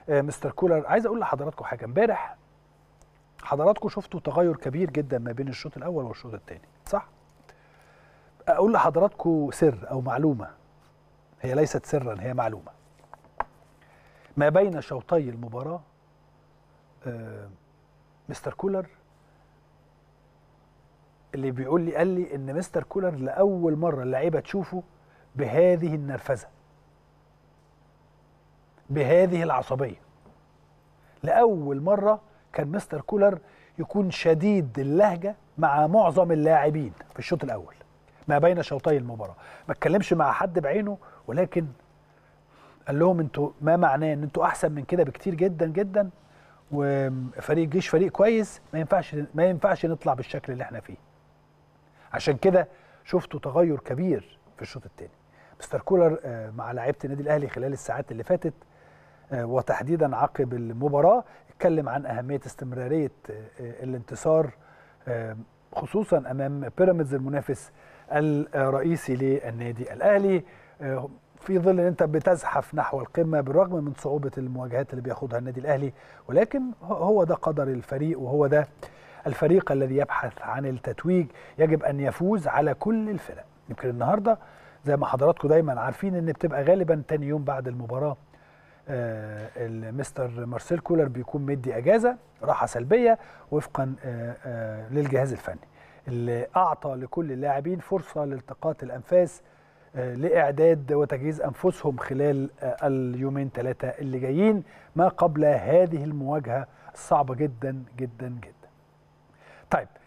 آه، مستر كولر عايز اقول لحضراتكم حاجه امبارح حضراتكم شفتوا تغير كبير جدا ما بين الشوط الاول والشوط الثاني صح اقول لحضراتكم سر او معلومه هي ليست سرا هي معلومه ما بين شوطي المباراه آه، مستر كولر اللي بيقول لي قال لي ان مستر كولر لاول مره اللعيبه تشوفه بهذه النرفزه بهذه العصبيه لاول مره كان مستر كولر يكون شديد اللهجه مع معظم اللاعبين في الشوط الاول ما بين شوطي المباراه ما اتكلمش مع حد بعينه ولكن قال لهم انتوا ما معناه ان انتوا احسن من كده بكتير جدا جدا وفريق الجيش فريق كويس ما ينفعش ما ينفعش نطلع بالشكل اللي احنا فيه عشان كده شفتوا تغير كبير في الشوط الثاني مستر كولر آه، مع لعيبه النادي الاهلي خلال الساعات اللي فاتت آه، وتحديدا عقب المباراه اتكلم عن اهميه استمراريه آه، آه، الانتصار آه، خصوصا امام بيراميدز المنافس الرئيسي للنادي الاهلي آه، في ظل ان انت بتزحف نحو القمه بالرغم من صعوبه المواجهات اللي بياخدها النادي الاهلي ولكن هو ده قدر الفريق وهو ده الفريق الذي يبحث عن التتويج يجب ان يفوز على كل الفرق يمكن النهارده زي ما حضراتكم دايما عارفين ان بتبقى غالبا تاني يوم بعد المباراه آه، المستر مارسيل كولر بيكون مدي اجازه راحه سلبيه وفقا آه، آه، للجهاز الفني اللي اعطى لكل اللاعبين فرصه لالتقاط الانفاس آه، لاعداد وتجهيز انفسهم خلال آه، اليومين ثلاثه اللي جايين ما قبل هذه المواجهه الصعبه جدا جدا جدا. طيب